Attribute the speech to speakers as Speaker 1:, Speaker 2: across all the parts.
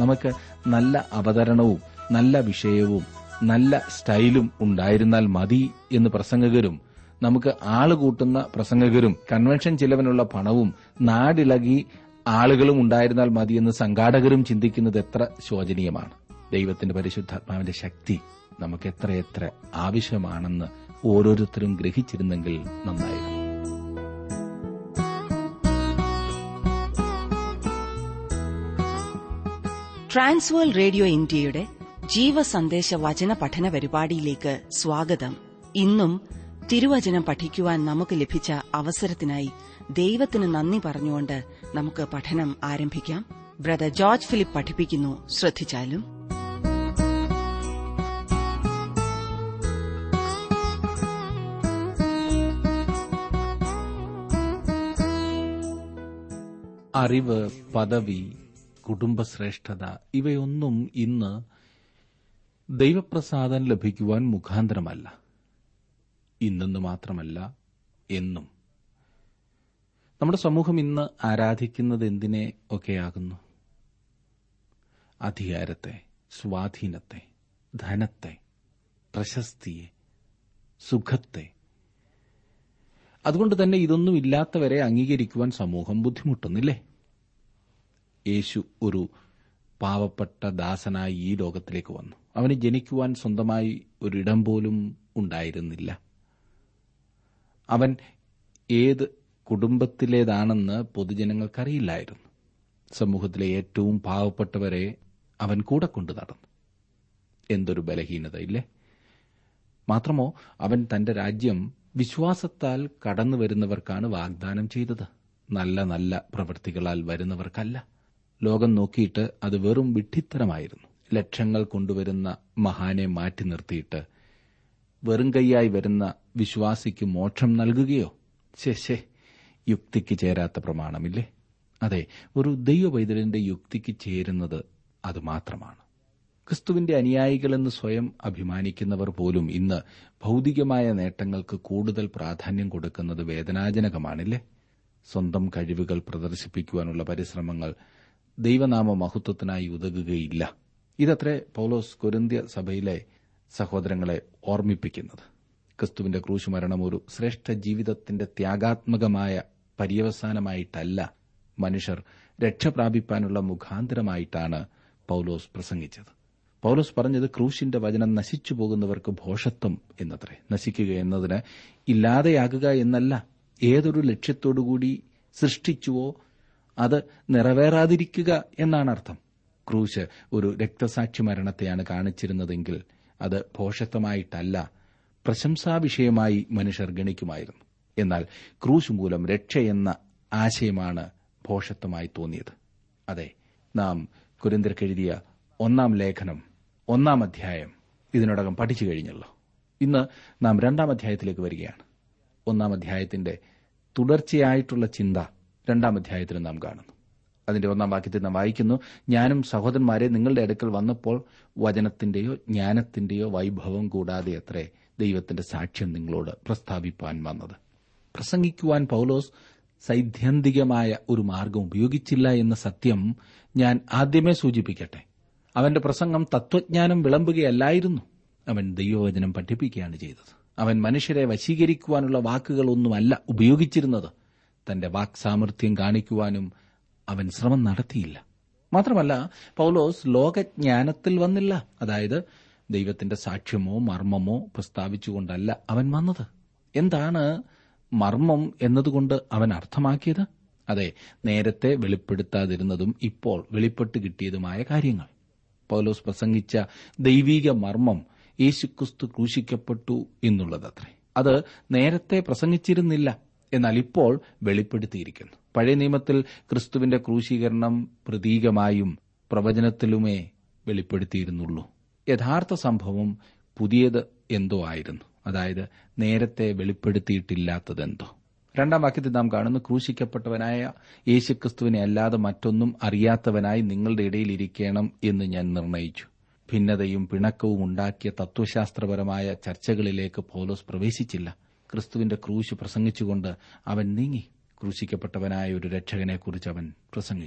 Speaker 1: നമുക്ക് നല്ല അവതരണവും നല്ല വിഷയവും നല്ല സ്റ്റൈലും ഉണ്ടായിരുന്നാൽ മതി എന്ന് പ്രസംഗകരും നമുക്ക് ആള് കൂട്ടുന്ന പ്രസംഗകരും കൺവെൻഷൻ ചിലവിനുള്ള പണവും നാടിളകി ആളുകളും ഉണ്ടായിരുന്നാൽ മതിയെന്ന് സംഘാടകരും ചിന്തിക്കുന്നത് എത്ര ശോചനീയമാണ് ദൈവത്തിന്റെ പരിശുദ്ധാത്മാവിന്റെ ശക്തി നമുക്ക് എത്രയെത്ര ആവശ്യമാണെന്ന് ഓരോരുത്തരും ഗ്രഹിച്ചിരുന്നെങ്കിൽ നന്നായിരുന്നു
Speaker 2: ട്രാൻസ്വേൾ റേഡിയോ ഇന്ത്യയുടെ ജീവസന്ദേശ വചന പഠന പരിപാടിയിലേക്ക് സ്വാഗതം ഇന്നും തിരുവചനം പഠിക്കുവാൻ നമുക്ക് ലഭിച്ച അവസരത്തിനായി ദൈവത്തിന് നന്ദി പറഞ്ഞുകൊണ്ട് നമുക്ക് പഠനം ആരംഭിക്കാം ബ്രദർ ജോർജ് ഫിലിപ്പ് പഠിപ്പിക്കുന്നു ശ്രദ്ധിച്ചാലും
Speaker 1: അറിവ് പദവി കുടുംബശ്രേഷ്ഠത ഇവയൊന്നും ഇന്ന് ദൈവപ്രസാദം ലഭിക്കുവാൻ മുഖാന്തരമല്ല ഇന്നെന്ന് മാത്രമല്ല എന്നും നമ്മുടെ സമൂഹം ഇന്ന് ആരാധിക്കുന്നത് എന്തിനെ ഒക്കെയാകുന്നു അധികാരത്തെ സ്വാധീനത്തെ ധനത്തെ പ്രശസ്തിയെ സുഖത്തെ അതുകൊണ്ട് തന്നെ ഇതൊന്നും ഇല്ലാത്തവരെ അംഗീകരിക്കുവാൻ സമൂഹം ബുദ്ധിമുട്ടുന്നില്ലേ യേശു ഒരു പാവപ്പെട്ട ദാസനായി ഈ ലോകത്തിലേക്ക് വന്നു അവന് ജനിക്കുവാൻ സ്വന്തമായി ഒരിടം പോലും ഉണ്ടായിരുന്നില്ല അവൻ ഏത് കുടുംബത്തിലേതാണെന്ന് പൊതുജനങ്ങൾക്കറിയില്ലായിരുന്നു സമൂഹത്തിലെ ഏറ്റവും പാവപ്പെട്ടവരെ അവൻ കൂടെ കൊണ്ടു നടന്നു എന്തൊരു ബലഹീനത ഇല്ലേ മാത്രമോ അവൻ തന്റെ രാജ്യം വിശ്വാസത്താൽ കടന്നു വരുന്നവർക്കാണ് വാഗ്ദാനം ചെയ്തത് നല്ല നല്ല പ്രവൃത്തികളാൽ വരുന്നവർക്കല്ല ലോകം നോക്കിയിട്ട് അത് വെറും വിഡ്ഢിത്തരമായിരുന്നു ലക്ഷങ്ങൾ കൊണ്ടുവരുന്ന മഹാനെ മാറ്റി നിർത്തിയിട്ട് വെറും കൈയായി വരുന്ന വിശ്വാസിക്ക് മോക്ഷം നൽകുകയോ ശേ യുക്തിക്ക് ചേരാത്ത പ്രമാണമില്ലേ അതെ ഒരു ദൈവവൈദ്യന്റെ യുക്തിക്ക് ചേരുന്നത് അത് മാത്രമാണ് ക്രിസ്തുവിന്റെ അനുയായികളെന്ന് സ്വയം അഭിമാനിക്കുന്നവർ പോലും ഇന്ന് ഭൗതികമായ നേട്ടങ്ങൾക്ക് കൂടുതൽ പ്രാധാന്യം കൊടുക്കുന്നത് വേദനാജനകമാണില്ലേ സ്വന്തം കഴിവുകൾ പ്രദർശിപ്പിക്കുവാനുള്ള പരിശ്രമങ്ങൾ ദൈവനാമ മഹത്വത്തിനായി ഉതകുകയില്ല ഇതത്രേ പൌലോസ് കൊരിന്ത്യ സഭയിലെ സഹോദരങ്ങളെ ഓർമ്മിപ്പിക്കുന്നത് ക്രിസ്തുവിന്റെ ക്രൂശുമരണം ഒരു ശ്രേഷ്ഠ ജീവിതത്തിന്റെ ത്യാഗാത്മകമായ പര്യവസാനമായിട്ടല്ല മനുഷ്യർ രക്ഷ പ്രാപിപ്പാനുള്ള മുഖാന്തരമായിട്ടാണ് പൌലോസ് പ്രസംഗിച്ചത് പൌലോസ് പറഞ്ഞത് ക്രൂശിന്റെ വചനം നശിച്ചു പോകുന്നവർക്ക് ഭോഷത്വം എന്നത്രേ നശിക്കുക എന്നതിന് ഇല്ലാതെയാകുക എന്നല്ല ഏതൊരു ലക്ഷ്യത്തോടുകൂടി സൃഷ്ടിച്ചുവോ അത് നിറവേറാതിരിക്കുക എന്നാണ് അർത്ഥം ക്രൂശ് ഒരു രക്തസാക്ഷി മരണത്തെയാണ് കാണിച്ചിരുന്നതെങ്കിൽ അത് ഭോഷത്വമായിട്ടല്ല പ്രശംസാവിഷയമായി മനുഷ്യർ ഗണിക്കുമായിരുന്നു എന്നാൽ ക്രൂശ് മൂലം രക്ഷയെന്ന ആശയമാണ് ഭോഷത്വമായി തോന്നിയത് അതെ നാം കുരിന്തിർക്കെഴുതിയ ഒന്നാം ലേഖനം ഒന്നാം അധ്യായം ഇതിനോടകം പഠിച്ചു കഴിഞ്ഞല്ലോ ഇന്ന് നാം രണ്ടാം അധ്യായത്തിലേക്ക് വരികയാണ് ഒന്നാം അധ്യായത്തിന്റെ തുടർച്ചയായിട്ടുള്ള ചിന്ത രണ്ടാം അധ്യായത്തിൽ നാം കാണുന്നു അതിന്റെ ഒന്നാം വാക്യത്തിൽ നാം വായിക്കുന്നു ഞാനും സഹോദരന്മാരെ നിങ്ങളുടെ അടുക്കൽ വന്നപ്പോൾ വചനത്തിന്റെയോ ജ്ഞാനത്തിന്റെയോ വൈഭവം കൂടാതെ അത്രേ ദൈവത്തിന്റെ സാക്ഷ്യം നിങ്ങളോട് പ്രസ്താവിപ്പാൻ വന്നത് പ്രസംഗിക്കുവാൻ പൌലോസ് സൈദ്ധാന്തികമായ ഒരു മാർഗം ഉപയോഗിച്ചില്ല എന്ന സത്യം ഞാൻ ആദ്യമേ സൂചിപ്പിക്കട്ടെ അവന്റെ പ്രസംഗം തത്വജ്ഞാനം വിളമ്പുകയല്ലായിരുന്നു അവൻ ദൈവവചനം പഠിപ്പിക്കുകയാണ് ചെയ്തത് അവൻ മനുഷ്യരെ വശീകരിക്കുവാനുള്ള വാക്കുകളൊന്നുമല്ല ഉപയോഗിച്ചിരുന്നത് തന്റെ വാക് സാമർഥ്യം കാണിക്കുവാനും അവൻ ശ്രമം നടത്തിയില്ല മാത്രമല്ല പൌലോസ് ലോകജ്ഞാനത്തിൽ വന്നില്ല അതായത് ദൈവത്തിന്റെ സാക്ഷ്യമോ മർമ്മമോ പ്രസ്താവിച്ചുകൊണ്ടല്ല അവൻ വന്നത് എന്താണ് മർമ്മം എന്നതുകൊണ്ട് അവൻ അർത്ഥമാക്കിയത് അതെ നേരത്തെ വെളിപ്പെടുത്താതിരുന്നതും ഇപ്പോൾ വെളിപ്പെട്ട് കിട്ടിയതുമായ കാര്യങ്ങൾ പൗലോസ് പ്രസംഗിച്ച ദൈവീക മർമ്മം യേശുക്രിസ്തു ക്രൂശിക്കപ്പെട്ടു എന്നുള്ളതത്രേ അത് നേരത്തെ പ്രസംഗിച്ചിരുന്നില്ല എന്നാൽ ഇപ്പോൾ വെളിപ്പെടുത്തിയിരിക്കുന്നു പഴയ നിയമത്തിൽ ക്രിസ്തുവിന്റെ ക്രൂശീകരണം പ്രതീകമായും പ്രവചനത്തിലുമേ വെളിപ്പെടുത്തിയിരുന്നുള്ളൂ യഥാർത്ഥ സംഭവം പുതിയത് എന്തോ ആയിരുന്നു അതായത് നേരത്തെ വെളിപ്പെടുത്തിയിട്ടില്ലാത്തതെന്തോ രണ്ടാം വാക്യത്തിൽ നാം കാണുന്നു ക്രൂശിക്കപ്പെട്ടവനായ യേശുക്രിസ്തുവിനെ അല്ലാതെ മറ്റൊന്നും അറിയാത്തവനായി നിങ്ങളുടെ ഇടയിൽ ഇരിക്കണം എന്ന് ഞാൻ നിർണയിച്ചു ഭിന്നതയും പിണക്കവും ഉണ്ടാക്കിയ തത്വശാസ്ത്രപരമായ ചർച്ചകളിലേക്ക് പൗലോസ് പ്രവേശിച്ചില്ല ക്രിസ്തുവിന്റെ ക്രൂശ് പ്രസംഗിച്ചുകൊണ്ട് അവൻ നീങ്ങി ക്രൂശിക്കപ്പെട്ടവനായ ഒരു രക്ഷകനെക്കുറിച്ച് അവൻ പ്രസംഗിച്ചു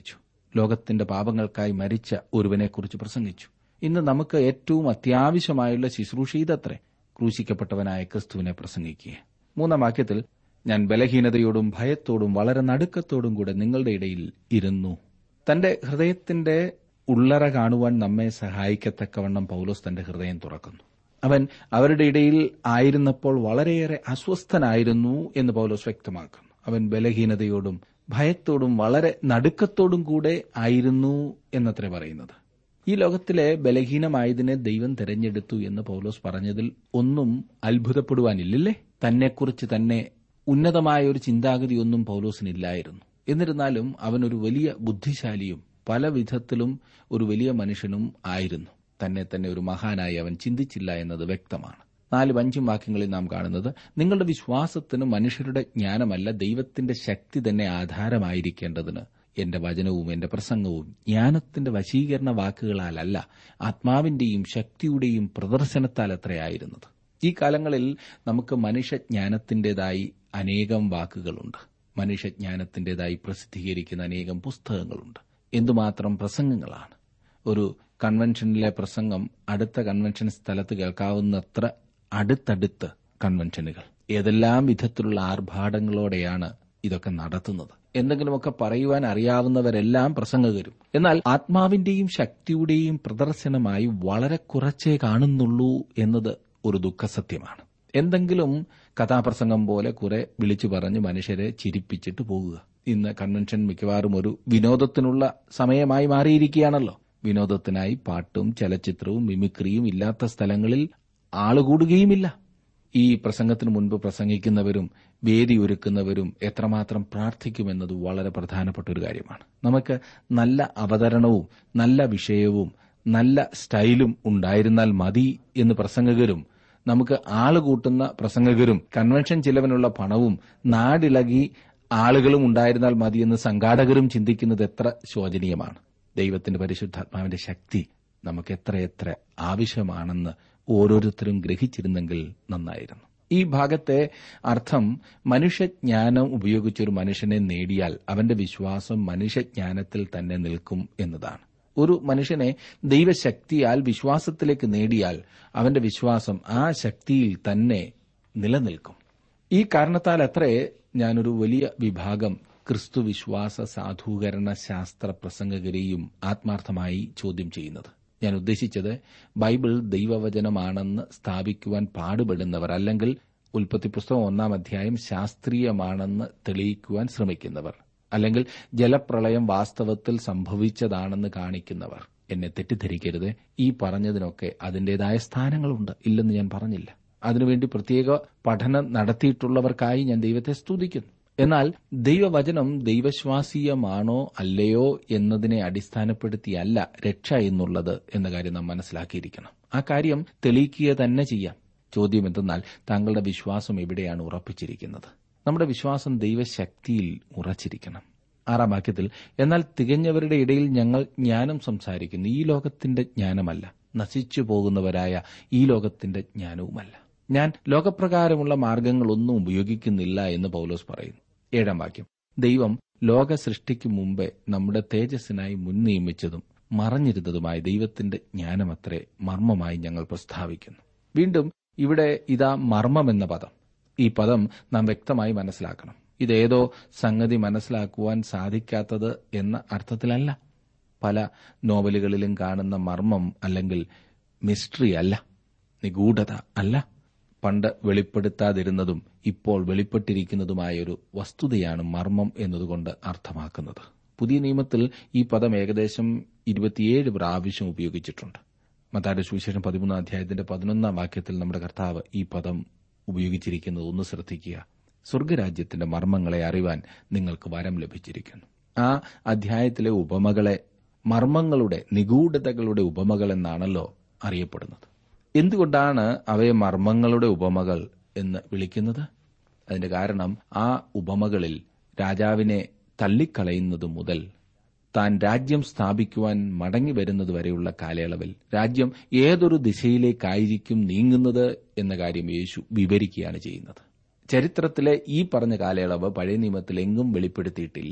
Speaker 1: ലോകത്തിന്റെ പാപങ്ങൾക്കായി മരിച്ച ഒരുവനെക്കുറിച്ച് പ്രസംഗിച്ചു ഇന്ന് നമുക്ക് ഏറ്റവും അത്യാവശ്യമായുള്ള ശുശ്രൂഷ ഇതത്രേ ക്രൂശിക്കപ്പെട്ടവനായ ക്രിസ്തുവിനെ പ്രസംഗിക്കുക മൂന്നാം വാക്യത്തിൽ ഞാൻ ബലഹീനതയോടും ഭയത്തോടും വളരെ നടുക്കത്തോടും കൂടെ നിങ്ങളുടെ ഇടയിൽ ഇരുന്നു തന്റെ ഹൃദയത്തിന്റെ ഉള്ളറ കാണുവാൻ നമ്മെ സഹായിക്കത്തക്കവണ്ണം പൗലോസ് തന്റെ ഹൃദയം തുറക്കുന്നു അവൻ അവരുടെ ഇടയിൽ ആയിരുന്നപ്പോൾ വളരെയേറെ അസ്വസ്ഥനായിരുന്നു എന്ന് പൗലോസ് വ്യക്തമാക്കുന്നു അവൻ ബലഹീനതയോടും ഭയത്തോടും വളരെ നടുക്കത്തോടും കൂടെ ആയിരുന്നു എന്നത്രേ പറയുന്നത് ഈ ലോകത്തിലെ ബലഹീനമായതിനെ ദൈവം തെരഞ്ഞെടുത്തു എന്ന് പൗലോസ് പറഞ്ഞതിൽ ഒന്നും അത്ഭുതപ്പെടുവാനില്ലല്ലേ തന്നെക്കുറിച്ച് തന്നെ ഉന്നതമായ ഒരു ചിന്താഗതിയൊന്നും പൗലോസിനില്ലായിരുന്നു എന്നിരുന്നാലും അവനൊരു വലിയ ബുദ്ധിശാലിയും പല വിധത്തിലും ഒരു വലിയ മനുഷ്യനും ആയിരുന്നു തന്നെ തന്നെ ഒരു മഹാനായി അവൻ ചിന്തിച്ചില്ല എന്നത് വ്യക്തമാണ് നാലും അഞ്ചും വാക്യങ്ങളിൽ നാം കാണുന്നത് നിങ്ങളുടെ വിശ്വാസത്തിന് മനുഷ്യരുടെ ജ്ഞാനമല്ല ദൈവത്തിന്റെ ശക്തി തന്നെ ആധാരമായിരിക്കേണ്ടതിന് എന്റെ വചനവും എന്റെ പ്രസംഗവും ജ്ഞാനത്തിന്റെ വശീകരണ വാക്കുകളാലല്ല ആത്മാവിന്റെയും ശക്തിയുടെയും പ്രദർശനത്താൽ അത്രയായിരുന്നത് ഈ കാലങ്ങളിൽ നമുക്ക് മനുഷ്യജ്ഞാനത്തിന്റേതായി അനേകം വാക്കുകളുണ്ട് മനുഷ്യജ്ഞാനത്തിന്റേതായി പ്രസിദ്ധീകരിക്കുന്ന അനേകം പുസ്തകങ്ങളുണ്ട് എന്തുമാത്രം പ്രസംഗങ്ങളാണ് ഒരു കൺവെൻഷനിലെ പ്രസംഗം അടുത്ത കൺവെൻഷൻ സ്ഥലത്ത് കേൾക്കാവുന്നത്ര അടുത്തടുത്ത് കൺവെൻഷനുകൾ ഏതെല്ലാം വിധത്തിലുള്ള ആർഭാടങ്ങളോടെയാണ് ഇതൊക്കെ നടത്തുന്നത് എന്തെങ്കിലുമൊക്കെ പറയുവാൻ അറിയാവുന്നവരെല്ലാം പ്രസംഗകരും എന്നാൽ ആത്മാവിന്റെയും ശക്തിയുടെയും പ്രദർശനമായി വളരെ കുറച്ചേ കാണുന്നുള്ളൂ എന്നത് ഒരു ദുഃഖസത്യമാണ് എന്തെങ്കിലും കഥാപ്രസംഗം പോലെ കുറെ വിളിച്ചു പറഞ്ഞ് മനുഷ്യരെ ചിരിപ്പിച്ചിട്ട് പോകുക ഇന്ന് കൺവെൻഷൻ മിക്കവാറും ഒരു വിനോദത്തിനുള്ള സമയമായി മാറിയിരിക്കുകയാണല്ലോ വിനോദത്തിനായി പാട്ടും ചലച്ചിത്രവും മിമിക്രിയും ഇല്ലാത്ത സ്ഥലങ്ങളിൽ ആളുകൂടുകയുമില്ല ഈ പ്രസംഗത്തിന് മുൻപ് പ്രസംഗിക്കുന്നവരും വേദി ഒരുക്കുന്നവരും എത്രമാത്രം പ്രാർത്ഥിക്കുമെന്നത് വളരെ പ്രധാനപ്പെട്ട ഒരു കാര്യമാണ് നമുക്ക് നല്ല അവതരണവും നല്ല വിഷയവും നല്ല സ്റ്റൈലും ഉണ്ടായിരുന്നാൽ മതി എന്ന് പ്രസംഗകരും നമുക്ക് ആള് കൂട്ടുന്ന പ്രസംഗകരും കൺവെൻഷൻ ചിലവിനുള്ള പണവും നാടിളകി ആളുകളും ഉണ്ടായിരുന്നാൽ മതിയെന്ന് സംഘാടകരും ചിന്തിക്കുന്നത് എത്ര ശോചനീയമാണ് ദൈവത്തിന്റെ പരിശുദ്ധാത്മാവിന്റെ ശക്തി നമുക്ക് എത്രയെത്ര ആവശ്യമാണെന്ന് ഓരോരുത്തരും ഗ്രഹിച്ചിരുന്നെങ്കിൽ നന്നായിരുന്നു ഈ ഭാഗത്തെ അർത്ഥം മനുഷ്യജ്ഞാനം ഉപയോഗിച്ചൊരു മനുഷ്യനെ നേടിയാൽ അവന്റെ വിശ്വാസം മനുഷ്യജ്ഞാനത്തിൽ തന്നെ നിൽക്കും എന്നതാണ് ഒരു മനുഷ്യനെ ദൈവശക്തിയാൽ വിശ്വാസത്തിലേക്ക് നേടിയാൽ അവന്റെ വിശ്വാസം ആ ശക്തിയിൽ തന്നെ നിലനിൽക്കും ഈ കാരണത്താൽ അത്രേ ഞാനൊരു വലിയ വിഭാഗം ക്രിസ്തു വിശ്വാസ സാധൂകരണ ശാസ്ത്ര പ്രസംഗകരെയും ആത്മാർത്ഥമായി ചോദ്യം ചെയ്യുന്നത് ഞാൻ ഉദ്ദേശിച്ചത് ബൈബിൾ ദൈവവചനമാണെന്ന് സ്ഥാപിക്കുവാൻ പാടുപെടുന്നവർ അല്ലെങ്കിൽ ഉൽപ്പത്തി പുസ്തകം ഒന്നാം അധ്യായം ശാസ്ത്രീയമാണെന്ന് തെളിയിക്കുവാൻ ശ്രമിക്കുന്നവർ അല്ലെങ്കിൽ ജലപ്രളയം വാസ്തവത്തിൽ സംഭവിച്ചതാണെന്ന് കാണിക്കുന്നവർ എന്നെ തെറ്റിദ്ധരിക്കരുത് ഈ പറഞ്ഞതിനൊക്കെ അതിന്റേതായ സ്ഥാനങ്ങളുണ്ട് ഇല്ലെന്ന് ഞാൻ പറഞ്ഞില്ല അതിനുവേണ്ടി പ്രത്യേക പഠനം നടത്തിയിട്ടുള്ളവർക്കായി ഞാൻ ദൈവത്തെ സ്തുതിക്കുന്നു എന്നാൽ ദൈവവചനം ദൈവശ്വാസീയമാണോ അല്ലയോ എന്നതിനെ അടിസ്ഥാനപ്പെടുത്തിയല്ല രക്ഷ എന്നുള്ളത് എന്ന കാര്യം നാം മനസ്സിലാക്കിയിരിക്കണം ആ കാര്യം തെളിയിക്കുക തന്നെ ചെയ്യാം ചോദ്യം എന്തെന്നാൽ താങ്കളുടെ വിശ്വാസം എവിടെയാണ് ഉറപ്പിച്ചിരിക്കുന്നത് നമ്മുടെ വിശ്വാസം ദൈവശക്തിയിൽ ഉറച്ചിരിക്കണം ആറാം വാക്യത്തിൽ എന്നാൽ തികഞ്ഞവരുടെ ഇടയിൽ ഞങ്ങൾ ജ്ഞാനം സംസാരിക്കുന്നു ഈ ലോകത്തിന്റെ ജ്ഞാനമല്ല നശിച്ചു പോകുന്നവരായ ഈ ലോകത്തിന്റെ ജ്ഞാനവുമല്ല ഞാൻ ലോകപ്രകാരമുള്ള മാർഗങ്ങളൊന്നും ഉപയോഗിക്കുന്നില്ല എന്ന് പൗലോസ് പറയുന്നു ഏഴാം വാക്യം ദൈവം ലോക സൃഷ്ടിക്ക് മുമ്പേ നമ്മുടെ തേജസ്സിനായി മുൻ നിയമിച്ചതും മറഞ്ഞിരുന്നതുമായ ദൈവത്തിന്റെ ജ്ഞാനമത്രേ മർമ്മമായി ഞങ്ങൾ പ്രസ്താവിക്കുന്നു വീണ്ടും ഇവിടെ ഇതാ മർമ്മം എന്ന പദം ഈ പദം നാം വ്യക്തമായി മനസ്സിലാക്കണം ഇതേതോ സംഗതി മനസ്സിലാക്കുവാൻ സാധിക്കാത്തത് എന്ന അർത്ഥത്തിലല്ല പല നോവലുകളിലും കാണുന്ന മർമ്മം അല്ലെങ്കിൽ മിസ്റ്ററി അല്ല നിഗൂഢത അല്ല പണ്ട് വെളിപ്പെടുത്താതിരുന്നതും ഇപ്പോൾ വെളിപ്പെട്ടിരിക്കുന്നതുമായ ഒരു വസ്തുതയാണ് മർമ്മം എന്നതുകൊണ്ട് അർത്ഥമാക്കുന്നത് പുതിയ നിയമത്തിൽ ഈ പദം ഏകദേശം ഇരുപത്തിയേഴ് പ്രാവശ്യം ഉപയോഗിച്ചിട്ടുണ്ട് മത്താരുടെ സുവിശേഷം പതിമൂന്നാം അധ്യായത്തിന്റെ പതിനൊന്നാം വാക്യത്തിൽ നമ്മുടെ കർത്താവ് ഈ പദം ഉപയോഗിച്ചിരിക്കുന്നത് ഒന്ന് ശ്രദ്ധിക്കുക സ്വർഗരാജ്യത്തിന്റെ മർമ്മങ്ങളെ അറിവാൻ നിങ്ങൾക്ക് വരം ലഭിച്ചിരിക്കുന്നു ആ അധ്യായത്തിലെ ഉപമകളെ മർമ്മങ്ങളുടെ നിഗൂഢതകളുടെ ഉപമകൾ എന്നാണല്ലോ അറിയപ്പെടുന്നത് എന്തുകൊണ്ടാണ് അവയെ മർമ്മങ്ങളുടെ ഉപമകൾ എന്ന് വിളിക്കുന്നത് അതിന്റെ കാരണം ആ ഉപമകളിൽ രാജാവിനെ തള്ളിക്കളയുന്നത് മുതൽ താൻ രാജ്യം സ്ഥാപിക്കുവാൻ മടങ്ങി വരുന്നത് വരെയുള്ള കാലയളവിൽ രാജ്യം ഏതൊരു ദിശയിലേക്കായിരിക്കും നീങ്ങുന്നത് എന്ന കാര്യം യേശു വിവരിക്കുകയാണ് ചെയ്യുന്നത് ചരിത്രത്തിലെ ഈ പറഞ്ഞ കാലയളവ് പഴയ നിയമത്തിൽ എങ്ങും വെളിപ്പെടുത്തിയിട്ടില്ല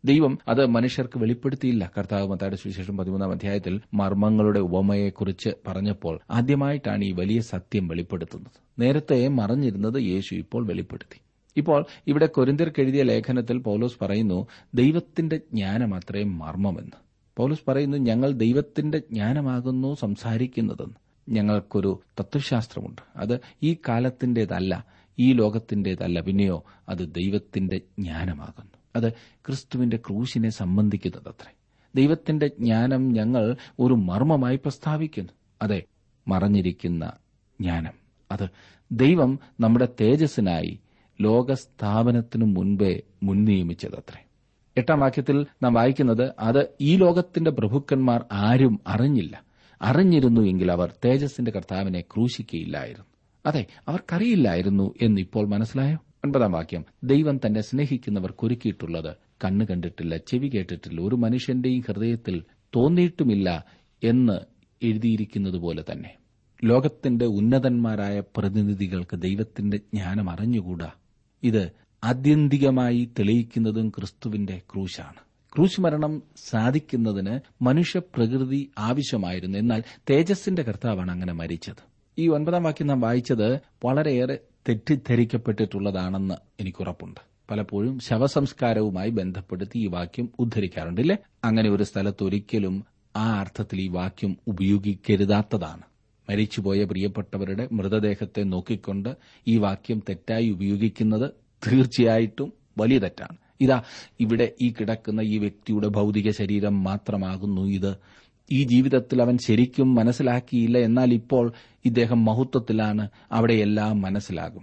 Speaker 1: ദൈവം അത് മനുഷ്യർക്ക് വെളിപ്പെടുത്തിയില്ല കർത്താവ് മത്തായുടെ സുവിശേഷം പതിമൂന്നാം അധ്യായത്തിൽ മർമ്മങ്ങളുടെ ഉപമയെക്കുറിച്ച് പറഞ്ഞപ്പോൾ ആദ്യമായിട്ടാണ് ഈ വലിയ സത്യം വെളിപ്പെടുത്തുന്നത് നേരത്തെ മറഞ്ഞിരുന്നത് യേശു ഇപ്പോൾ വെളിപ്പെടുത്തി ഇപ്പോൾ ഇവിടെ കൊരിന്തിർക്ക് എഴുതിയ ലേഖനത്തിൽ പൗലോസ് പറയുന്നു ദൈവത്തിന്റെ ജ്ഞാനമത്രേ മർമ്മമെന്ന് പൗലോസ് പറയുന്നു ഞങ്ങൾ ദൈവത്തിന്റെ ജ്ഞാനമാകുന്നു സംസാരിക്കുന്നതെന്ന് ഞങ്ങൾക്കൊരു തത്വശാസ്ത്രമുണ്ട് അത് ഈ കാലത്തിന്റേതല്ല ഈ ലോകത്തിന്റേതല്ല പിന്നെയോ അത് ദൈവത്തിന്റെ ജ്ഞാനമാകുന്നു അത് ക്രിസ്തുവിന്റെ ക്രൂശിനെ സംബന്ധിക്കുന്നതത്രേ ദൈവത്തിന്റെ ജ്ഞാനം ഞങ്ങൾ ഒരു മർമ്മമായി പ്രസ്താവിക്കുന്നു അതെ മറഞ്ഞിരിക്കുന്ന ജ്ഞാനം അത് ദൈവം നമ്മുടെ തേജസ്സിനായി ലോകസ്ഥാപനത്തിനു മുൻപേ മുൻനിയമിച്ചതത്രേ എട്ടാം വാക്യത്തിൽ നാം വായിക്കുന്നത് അത് ഈ ലോകത്തിന്റെ പ്രഭുക്കന്മാർ ആരും അറിഞ്ഞില്ല അറിഞ്ഞിരുന്നു എങ്കിൽ അവർ തേജസ്സിന്റെ കർത്താവിനെ ക്രൂശിക്കയില്ലായിരുന്നു അതെ അവർക്കറിയില്ലായിരുന്നു എന്ന് ഇപ്പോൾ മനസ്സിലായോ ഒൻപതാം വാക്യം ദൈവം തന്നെ സ്നേഹിക്കുന്നവർ ഒരുക്കിയിട്ടുള്ളത് കണ്ണു കണ്ടിട്ടില്ല ചെവി കേട്ടിട്ടില്ല ഒരു മനുഷ്യന്റെയും ഹൃദയത്തിൽ തോന്നിയിട്ടുമില്ല എന്ന് എഴുതിയിരിക്കുന്നതുപോലെ തന്നെ ലോകത്തിന്റെ ഉന്നതന്മാരായ പ്രതിനിധികൾക്ക് ദൈവത്തിന്റെ ജ്ഞാനം അറിഞ്ഞുകൂടാ ഇത് ആത്യന്തികമായി തെളിയിക്കുന്നതും ക്രിസ്തുവിന്റെ ക്രൂശാണ് ക്രൂശ് മരണം സാധിക്കുന്നതിന് മനുഷ്യപ്രകൃതി ആവശ്യമായിരുന്നു എന്നാൽ തേജസ്സിന്റെ കർത്താവാണ് അങ്ങനെ മരിച്ചത് ഈ ഒൻപതാം വാക്യം നാം വായിച്ചത് വളരെയേറെ തെറ്റിദ്ധരിക്കപ്പെട്ടിട്ടുള്ളതാണെന്ന് എനിക്കുറപ്പുണ്ട് പലപ്പോഴും ശവസംസ്കാരവുമായി ബന്ധപ്പെടുത്തി ഈ വാക്യം ഉദ്ധരിക്കാറുണ്ടല്ലേ അങ്ങനെ ഒരു സ്ഥലത്ത് ഒരിക്കലും ആ അർത്ഥത്തിൽ ഈ വാക്യം ഉപയോഗിക്കരുതാത്തതാണ് മരിച്ചുപോയ പ്രിയപ്പെട്ടവരുടെ മൃതദേഹത്തെ നോക്കിക്കൊണ്ട് ഈ വാക്യം തെറ്റായി ഉപയോഗിക്കുന്നത് തീർച്ചയായിട്ടും വലിയ തെറ്റാണ് ഇതാ ഇവിടെ ഈ കിടക്കുന്ന ഈ വ്യക്തിയുടെ ഭൗതിക ശരീരം മാത്രമാകുന്നു ഇത് ഈ ജീവിതത്തിൽ അവൻ ശരിക്കും മനസ്സിലാക്കിയില്ല എന്നാൽ ഇപ്പോൾ ഇദ്ദേഹം മഹത്വത്തിലാണ് അവിടെയെല്ലാം മനസ്സിലാകും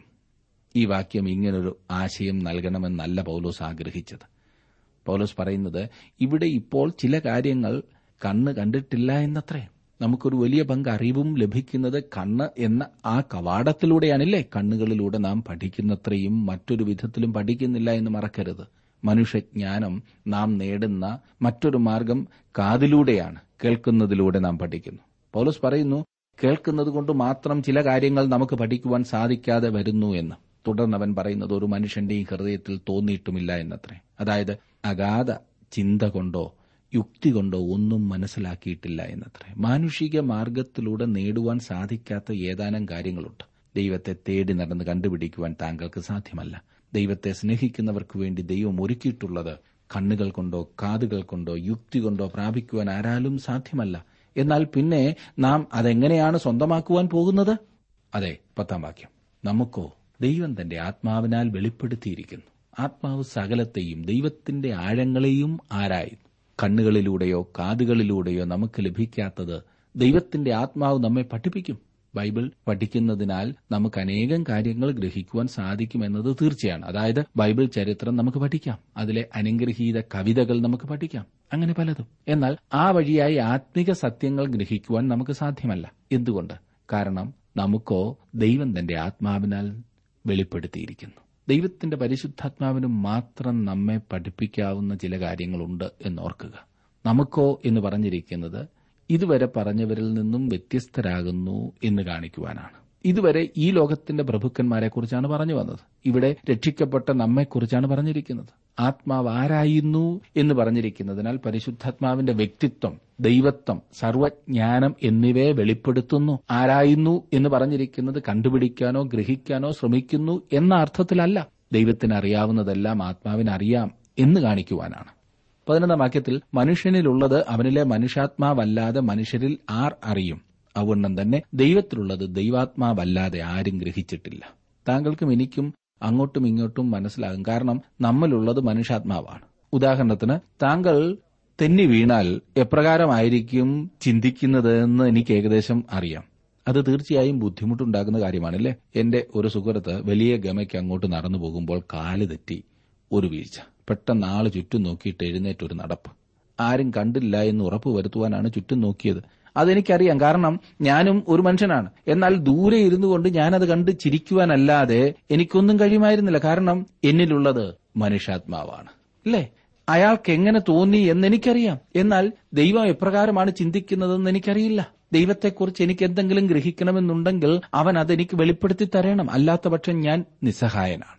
Speaker 1: ഈ വാക്യം ഇങ്ങനൊരു ആശയം നൽകണമെന്നല്ല പൗലോസ് ആഗ്രഹിച്ചത് പൗലോസ് പറയുന്നത് ഇവിടെ ഇപ്പോൾ ചില കാര്യങ്ങൾ കണ്ണ് കണ്ടിട്ടില്ല എന്നത്രേ നമുക്കൊരു വലിയ പങ്ക് അറിവും ലഭിക്കുന്നത് കണ്ണ് എന്ന ആ കവാടത്തിലൂടെയാണില്ലേ കണ്ണുകളിലൂടെ നാം പഠിക്കുന്നത്രയും മറ്റൊരു വിധത്തിലും പഠിക്കുന്നില്ല എന്ന് മറക്കരുത് മനുഷ്യജ്ഞാനം നാം നേടുന്ന മറ്റൊരു മാർഗം കാതിലൂടെയാണ് കേൾക്കുന്നതിലൂടെ നാം പഠിക്കുന്നു പൗലോസ് പറയുന്നു കേൾക്കുന്നത് കൊണ്ട് മാത്രം ചില കാര്യങ്ങൾ നമുക്ക് പഠിക്കുവാൻ സാധിക്കാതെ വരുന്നു എന്ന് തുടർന്ന് അവൻ പറയുന്നത് ഒരു മനുഷ്യന്റെയും ഹൃദയത്തിൽ തോന്നിയിട്ടുമില്ല എന്നത്രേ അതായത് അഗാധ ചിന്ത കൊണ്ടോ യുക്തി കൊണ്ടോ ഒന്നും മനസ്സിലാക്കിയിട്ടില്ല എന്നത്രേ മാനുഷിക മാർഗത്തിലൂടെ നേടുവാൻ സാധിക്കാത്ത ഏതാനും കാര്യങ്ങളുണ്ട് ദൈവത്തെ തേടി നടന്ന് കണ്ടുപിടിക്കുവാൻ താങ്കൾക്ക് സാധ്യമല്ല ദൈവത്തെ സ്നേഹിക്കുന്നവർക്ക് വേണ്ടി ദൈവം ഒരുക്കിയിട്ടുള്ളത് കണ്ണുകൾ കൊണ്ടോ കാതുകൾ കൊണ്ടോ യുക്തി കൊണ്ടോ പ്രാപിക്കുവാൻ ആരാലും സാധ്യമല്ല എന്നാൽ പിന്നെ നാം അതെങ്ങനെയാണ് സ്വന്തമാക്കുവാൻ പോകുന്നത് അതെ പത്താം വാക്യം നമുക്കോ ദൈവം തന്റെ ആത്മാവിനാൽ വെളിപ്പെടുത്തിയിരിക്കുന്നു ആത്മാവ് സകലത്തെയും ദൈവത്തിന്റെ ആഴങ്ങളെയും ആരായി കണ്ണുകളിലൂടെയോ കാതുകളിലൂടെയോ നമുക്ക് ലഭിക്കാത്തത് ദൈവത്തിന്റെ ആത്മാവ് നമ്മെ പഠിപ്പിക്കും ബൈബിൾ പഠിക്കുന്നതിനാൽ നമുക്ക് അനേകം കാര്യങ്ങൾ ഗ്രഹിക്കുവാൻ സാധിക്കുമെന്നത് തീർച്ചയാണ് അതായത് ബൈബിൾ ചരിത്രം നമുക്ക് പഠിക്കാം അതിലെ അനുഗ്രഹീത കവിതകൾ നമുക്ക് പഠിക്കാം അങ്ങനെ പലതും എന്നാൽ ആ വഴിയായി ആത്മിക സത്യങ്ങൾ ഗ്രഹിക്കുവാൻ നമുക്ക് സാധ്യമല്ല എന്തുകൊണ്ട് കാരണം നമുക്കോ ദൈവം തന്റെ ആത്മാവിനാൽ വെളിപ്പെടുത്തിയിരിക്കുന്നു ദൈവത്തിന്റെ പരിശുദ്ധാത്മാവിന് മാത്രം നമ്മെ പഠിപ്പിക്കാവുന്ന ചില കാര്യങ്ങളുണ്ട് എന്നോർക്കുക നമുക്കോ എന്ന് പറഞ്ഞിരിക്കുന്നത് ഇതുവരെ പറഞ്ഞവരിൽ നിന്നും വ്യത്യസ്തരാകുന്നു എന്ന് കാണിക്കുവാനാണ് ഇതുവരെ ഈ ലോകത്തിന്റെ പ്രഭുക്കന്മാരെ കുറിച്ചാണ് പറഞ്ഞു വന്നത് ഇവിടെ രക്ഷിക്കപ്പെട്ട നമ്മെക്കുറിച്ചാണ് പറഞ്ഞിരിക്കുന്നത് ആത്മാവ് ആരായിരുന്നു എന്ന് പറഞ്ഞിരിക്കുന്നതിനാൽ പരിശുദ്ധാത്മാവിന്റെ വ്യക്തിത്വം ദൈവത്വം സർവജ്ഞാനം എന്നിവയെ വെളിപ്പെടുത്തുന്നു ആരായിരുന്നു എന്ന് പറഞ്ഞിരിക്കുന്നത് കണ്ടുപിടിക്കാനോ ഗ്രഹിക്കാനോ ശ്രമിക്കുന്നു എന്ന അർത്ഥത്തിലല്ല ദൈവത്തിന് അറിയാവുന്നതെല്ലാം ആത്മാവിന് അറിയാം എന്ന് കാണിക്കുവാനാണ് പതിനൊന്നാം വാക്യത്തിൽ മനുഷ്യനിലുള്ളത് അവനിലെ മനുഷ്യാത്മാവല്ലാതെ മനുഷ്യരിൽ ആർ അറിയും അതുകൊണ്ടും തന്നെ ദൈവത്തിലുള്ളത് ദൈവാത്മാവല്ലാതെ ആരും ഗ്രഹിച്ചിട്ടില്ല താങ്കൾക്കും എനിക്കും അങ്ങോട്ടും ഇങ്ങോട്ടും മനസ്സിലാകും കാരണം നമ്മളുള്ളത് മനുഷ്യാത്മാവാണ് ഉദാഹരണത്തിന് താങ്കൾ തെന്നി വീണാൽ എപ്രകാരമായിരിക്കും ചിന്തിക്കുന്നത് എന്ന് എനിക്ക് ഏകദേശം അറിയാം അത് തീർച്ചയായും ബുദ്ധിമുട്ടുണ്ടാക്കുന്ന കാര്യമാണല്ലേ എന്റെ ഒരു സുഹൃത്ത് വലിയ ഗമയ്ക്ക് അങ്ങോട്ട് നടന്നു പോകുമ്പോൾ കാല് തെറ്റി ഒരു വീഴ്ച പെട്ടെന്ന് ആള് ചുറ്റും നോക്കിയിട്ട് എഴുന്നേറ്റ് ഒരു നടപ്പ് ആരും കണ്ടില്ല എന്ന് ഉറപ്പ് വരുത്തുവാനാണ് ചുറ്റും നോക്കിയത് അതെനിക്കറിയാം കാരണം ഞാനും ഒരു മനുഷ്യനാണ് എന്നാൽ ദൂരെ ഇരുന്നു കൊണ്ട് ഞാനത് കണ്ട് ചിരിക്കുവാനല്ലാതെ എനിക്കൊന്നും കഴിയുമായിരുന്നില്ല കാരണം എന്നിലുള്ളത് മനുഷ്യാത്മാവാണ് അല്ലേ അയാൾക്ക് എങ്ങനെ തോന്നി എന്ന് എനിക്കറിയാം എന്നാൽ ദൈവം എപ്രകാരമാണ് ചിന്തിക്കുന്നതെന്ന് എനിക്കറിയില്ല ദൈവത്തെക്കുറിച്ച് എനിക്ക് എന്തെങ്കിലും ഗ്രഹിക്കണമെന്നുണ്ടെങ്കിൽ അവൻ അതെനിക്ക് വെളിപ്പെടുത്തി തരണം അല്ലാത്ത പക്ഷം ഞാൻ നിസ്സഹായനാണ്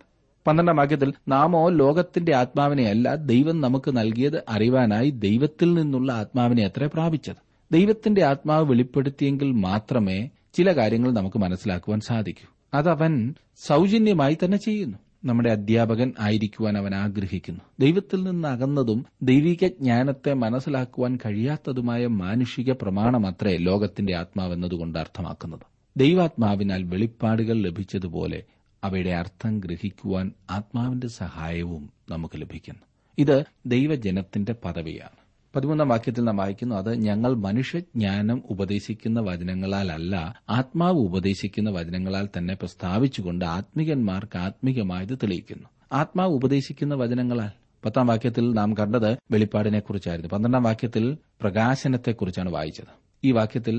Speaker 1: പന്ത്രണ്ടാം വാക്യത്തിൽ നാമോ ലോകത്തിന്റെ ആത്മാവിനെയല്ല ദൈവം നമുക്ക് നൽകിയത് അറിവാനായി ദൈവത്തിൽ നിന്നുള്ള ആത്മാവിനെ അത്ര പ്രാപിച്ചത് ദൈവത്തിന്റെ ആത്മാവ് വെളിപ്പെടുത്തിയെങ്കിൽ മാത്രമേ ചില കാര്യങ്ങൾ നമുക്ക് മനസ്സിലാക്കുവാൻ സാധിക്കൂ അതവൻ സൗജന്യമായി തന്നെ ചെയ്യുന്നു നമ്മുടെ അധ്യാപകൻ ആയിരിക്കുവാൻ അവൻ ആഗ്രഹിക്കുന്നു ദൈവത്തിൽ നിന്ന് അകന്നതും ദൈവിക ജ്ഞാനത്തെ മനസ്സിലാക്കുവാൻ കഴിയാത്തതുമായ മാനുഷിക പ്രമാണമത്രേ ലോകത്തിന്റെ ആത്മാവെന്നതുകൊണ്ട് അർത്ഥമാക്കുന്നത് ദൈവാത്മാവിനാൽ വെളിപ്പാടുകൾ ലഭിച്ചതുപോലെ അവയുടെ അർത്ഥം ഗ്രഹിക്കുവാൻ ആത്മാവിന്റെ സഹായവും നമുക്ക് ലഭിക്കുന്നു ഇത് ദൈവജനത്തിന്റെ പദവിയാണ് പതിമൂന്നാം വാക്യത്തിൽ നാം വായിക്കുന്നു അത് ഞങ്ങൾ മനുഷ്യജ്ഞാനം ഉപദേശിക്കുന്ന വചനങ്ങളാലല്ല ആത്മാവ് ഉപദേശിക്കുന്ന വചനങ്ങളാൽ തന്നെ പ്രസ്താവിച്ചുകൊണ്ട് ആത്മികന്മാർക്ക് ആത്മികമായത് തെളിയിക്കുന്നു ആത്മാവ് ഉപദേശിക്കുന്ന വചനങ്ങളാൽ പത്താം വാക്യത്തിൽ നാം കണ്ടത് വെളിപ്പാടിനെക്കുറിച്ചായിരുന്നു പന്ത്രണ്ടാം വാക്യത്തിൽ പ്രകാശനത്തെക്കുറിച്ചാണ് വായിച്ചത് ഈ വാക്യത്തിൽ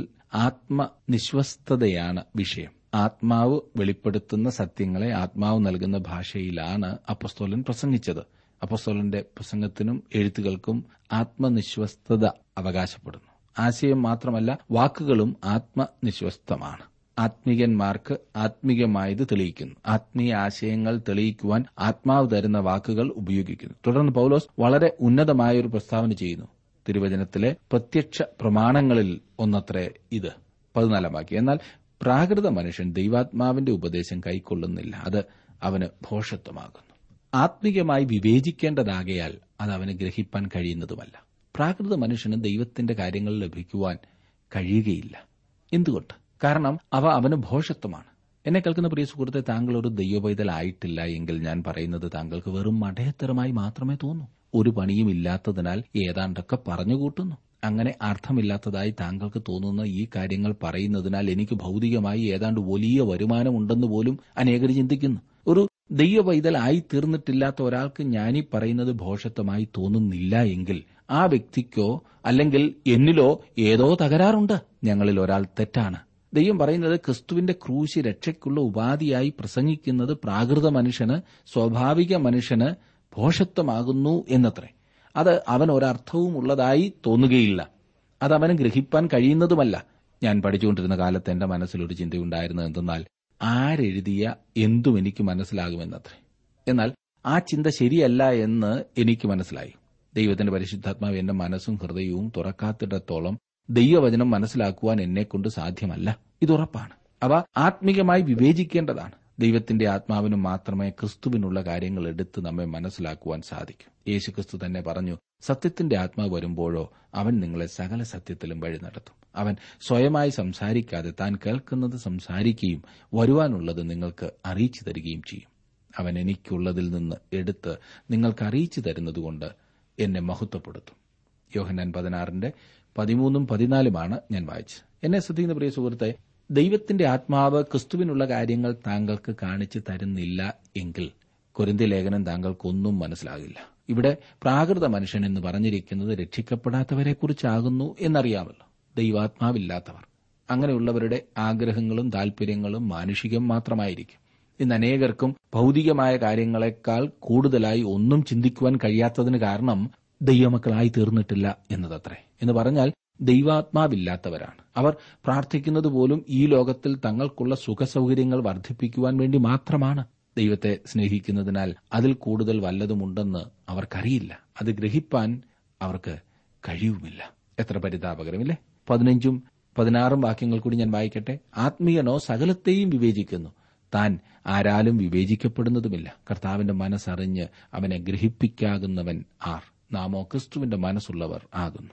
Speaker 1: ആത്മനിശ്വസ്തതയാണ് വിഷയം ആത്മാവ് വെളിപ്പെടുത്തുന്ന സത്യങ്ങളെ ആത്മാവ് നൽകുന്ന ഭാഷയിലാണ് അപ്പസ്തോലൻ പ്രസംഗിച്ചത് അപ്പസ്തോലന്റെ പ്രസംഗത്തിനും എഴുത്തുകൾക്കും ആത്മനിശ്വസ്തത അവകാശപ്പെടുന്നു ആശയം മാത്രമല്ല വാക്കുകളും ആത്മനിശ്വസ്തമാണ് ആത്മീകന്മാർക്ക് ആത്മീകമായത് തെളിയിക്കുന്നു ആത്മീയ ആശയങ്ങൾ തെളിയിക്കുവാൻ ആത്മാവ് തരുന്ന വാക്കുകൾ ഉപയോഗിക്കുന്നു തുടർന്ന് പൌലോസ് വളരെ ഉന്നതമായ ഒരു പ്രസ്താവന ചെയ്യുന്നു തിരുവചനത്തിലെ പ്രത്യക്ഷ പ്രമാണങ്ങളിൽ ഒന്നത്രേ ഇത് പതിനാലാം വാക്യം എന്നാൽ പ്രാകൃത മനുഷ്യൻ ദൈവാത്മാവിന്റെ ഉപദേശം കൈക്കൊള്ളുന്നില്ല അത് അവന് ഭോഷത്വമാകുന്നു ആത്മീകമായി വിവേചിക്കേണ്ടതാകയാൽ അത് അവന് ഗ്രഹിപ്പാൻ കഴിയുന്നതുമല്ല പ്രാകൃത മനുഷ്യന് ദൈവത്തിന്റെ കാര്യങ്ങൾ ലഭിക്കുവാൻ കഴിയുകയില്ല എന്തുകൊണ്ട് കാരണം അവ അവന് ഭോഷത്വമാണ് എന്നെ കേൾക്കുന്ന പ്രിയ സുഹൃത്തെ താങ്കൾ ഒരു ദൈവപൈതലായിട്ടില്ല എങ്കിൽ ഞാൻ പറയുന്നത് താങ്കൾക്ക് വെറും മഠയത്തരമായി മാത്രമേ തോന്നൂ ഒരു പണിയും ഇല്ലാത്തതിനാൽ ഏതാണ്ടൊക്കെ പറഞ്ഞുകൂട്ടുന്നു അങ്ങനെ അർത്ഥമില്ലാത്തതായി താങ്കൾക്ക് തോന്നുന്ന ഈ കാര്യങ്ങൾ പറയുന്നതിനാൽ എനിക്ക് ഭൗതികമായി ഏതാണ്ട് വലിയ വരുമാനമുണ്ടെന്ന് പോലും അനേകർ ചിന്തിക്കുന്നു ഒരു ദൈവവൈതലായി തീർന്നിട്ടില്ലാത്ത ഒരാൾക്ക് ഞാനീ പറയുന്നത് ഭോഷത്വമായി തോന്നുന്നില്ല എങ്കിൽ ആ വ്യക്തിക്കോ അല്ലെങ്കിൽ എന്നിലോ ഏതോ തകരാറുണ്ട് ഞങ്ങളിൽ ഒരാൾ തെറ്റാണ് ദൈവം പറയുന്നത് ക്രിസ്തുവിന്റെ ക്രൂശി രക്ഷയ്ക്കുള്ള ഉപാധിയായി പ്രസംഗിക്കുന്നത് പ്രാകൃത മനുഷ്യന് സ്വാഭാവിക മനുഷ്യന് ഭോഷത്വമാകുന്നു എന്നത്രേ അത് അവൻ ഒരർത്ഥവും ഉള്ളതായി തോന്നുകയില്ല അത് അവന് ഗ്രഹിപ്പാൻ കഴിയുന്നതുമല്ല ഞാൻ പഠിച്ചുകൊണ്ടിരുന്ന കാലത്ത് എന്റെ മനസ്സിലൊരു ചിന്തയുണ്ടായിരുന്നത് എന്തെന്നാൽ ആരെഴുതിയ എന്തും എനിക്ക് മനസ്സിലാകുമെന്നത്രേ എന്നാൽ ആ ചിന്ത ശരിയല്ല എന്ന് എനിക്ക് മനസ്സിലായി ദൈവത്തിന്റെ പരിശുദ്ധാത്മാവ് എന്റെ മനസ്സും ഹൃദയവും തുറക്കാത്തിടത്തോളം ദൈവവചനം മനസ്സിലാക്കുവാൻ എന്നെക്കൊണ്ട് സാധ്യമല്ല ഇതുറപ്പാണ് അവ ആത്മീകമായി വിവേചിക്കേണ്ടതാണ് ദൈവത്തിന്റെ ആത്മാവിന് മാത്രമേ ക്രിസ്തുവിനുള്ള കാര്യങ്ങൾ എടുത്ത് നമ്മെ മനസ്സിലാക്കുവാൻ സാധിക്കൂ യേശു ക്രിസ്തു തന്നെ പറഞ്ഞു സത്യത്തിന്റെ ആത്മാവ് വരുമ്പോഴോ അവൻ നിങ്ങളെ സകല സത്യത്തിലും വഴി നടത്തും അവൻ സ്വയമായി സംസാരിക്കാതെ താൻ കേൾക്കുന്നത് സംസാരിക്കുകയും വരുവാനുള്ളത് നിങ്ങൾക്ക് അറിയിച്ചു തരികയും ചെയ്യും അവൻ എനിക്കുള്ളതിൽ നിന്ന് എടുത്ത് നിങ്ങൾക്ക് അറിയിച്ചു തരുന്നതുകൊണ്ട് എന്നെ മഹത്വപ്പെടുത്തും യോഹന്നാൻ പതിനാറിന്റെ പതിമൂന്നും പതിനാലുമാണ് ഞാൻ വായിച്ചത് എന്നെ ശ്രദ്ധിക്കുന്ന പ്രിയ സുഹൃത്തെ ദൈവത്തിന്റെ ആത്മാവ് ക്രിസ്തുവിനുള്ള കാര്യങ്ങൾ താങ്കൾക്ക് കാണിച്ചു തരുന്നില്ല എങ്കിൽ കുരുന്തി ലേഖനം താങ്കൾക്കൊന്നും മനസ്സിലാകില്ല ഇവിടെ പ്രാകൃത മനുഷ്യൻ എന്ന് പറഞ്ഞിരിക്കുന്നത് രക്ഷിക്കപ്പെടാത്തവരെ കുറിച്ചാകുന്നു എന്നറിയാമല്ലോ ദൈവാത്മാവില്ലാത്തവർ അങ്ങനെയുള്ളവരുടെ ആഗ്രഹങ്ങളും താൽപര്യങ്ങളും മാനുഷികം മാത്രമായിരിക്കും ഇന്ന് അനേകർക്കും ഭൗതികമായ കാര്യങ്ങളെക്കാൾ കൂടുതലായി ഒന്നും ചിന്തിക്കുവാൻ കഴിയാത്തതിന് കാരണം ദൈവമക്കളായി തീർന്നിട്ടില്ല എന്നതത്രേ എന്ന് പറഞ്ഞാൽ ദൈവാത്മാവില്ലാത്തവരാണ് അവർ പ്രാർത്ഥിക്കുന്നത് പോലും ഈ ലോകത്തിൽ തങ്ങൾക്കുള്ള സുഖസൗകര്യങ്ങൾ വർദ്ധിപ്പിക്കുവാൻ വേണ്ടി മാത്രമാണ് ദൈവത്തെ സ്നേഹിക്കുന്നതിനാൽ അതിൽ കൂടുതൽ വല്ലതുമുണ്ടെന്ന് അവർക്കറിയില്ല അത് ഗ്രഹിപ്പാൻ അവർക്ക് കഴിയുമില്ല എത്ര പരിതാപകരമില്ലേ പതിനഞ്ചും പതിനാറും വാക്യങ്ങൾ കൂടി ഞാൻ വായിക്കട്ടെ ആത്മീയനോ സകലത്തെയും വിവേചിക്കുന്നു താൻ ആരാലും വിവേചിക്കപ്പെടുന്നതുമില്ല കർത്താവിന്റെ മനസ്സറിഞ്ഞ് അവനെ ഗ്രഹിപ്പിക്കാകുന്നവൻ ആർ നാമോ ക്രിസ്തുവിന്റെ മനസ്സുള്ളവർ ആകുന്നു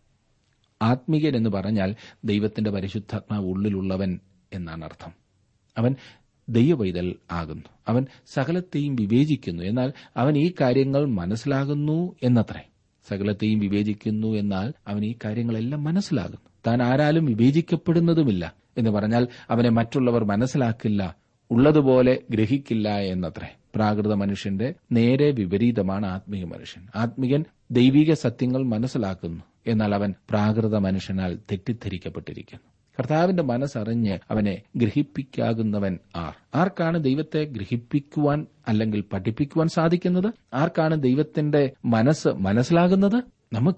Speaker 1: ആത്മീയൻ എന്ന് പറഞ്ഞാൽ ദൈവത്തിന്റെ പരിശുദ്ധാത്മാവ് ഉള്ളിലുള്ളവൻ എന്നാണ് അർത്ഥം അവൻ ദൈവവൈതൽ ആകുന്നു അവൻ സകലത്തെയും വിവേചിക്കുന്നു എന്നാൽ അവൻ ഈ കാര്യങ്ങൾ മനസ്സിലാകുന്നു എന്നത്രേ സകലത്തെയും വിവേചിക്കുന്നു എന്നാൽ അവൻ ഈ കാര്യങ്ങളെല്ലാം മനസ്സിലാകുന്നു താൻ ആരാലും വിവേചിക്കപ്പെടുന്നതുമില്ല എന്ന് പറഞ്ഞാൽ അവനെ മറ്റുള്ളവർ മനസ്സിലാക്കില്ല ഉള്ളതുപോലെ ഗ്രഹിക്കില്ല എന്നത്രേ പ്രാകൃത മനുഷ്യന്റെ നേരെ വിപരീതമാണ് ആത്മീയ മനുഷ്യൻ ആത്മീയൻ ദൈവിക സത്യങ്ങൾ മനസ്സിലാക്കുന്നു എന്നാൽ അവൻ പ്രാകൃത മനുഷ്യനാൽ തെറ്റിദ്ധരിക്കപ്പെട്ടിരിക്കുന്നു കർത്താവിന്റെ മനസ്സറിഞ്ഞ് അവനെ ഗ്രഹിപ്പിക്കാകുന്നവൻ ആർ ആർക്കാണ് ദൈവത്തെ ഗ്രഹിപ്പിക്കുവാൻ അല്ലെങ്കിൽ പഠിപ്പിക്കുവാൻ സാധിക്കുന്നത് ആർക്കാണ് ദൈവത്തിന്റെ മനസ്സ് മനസ്സിലാകുന്നത് നമുക്ക്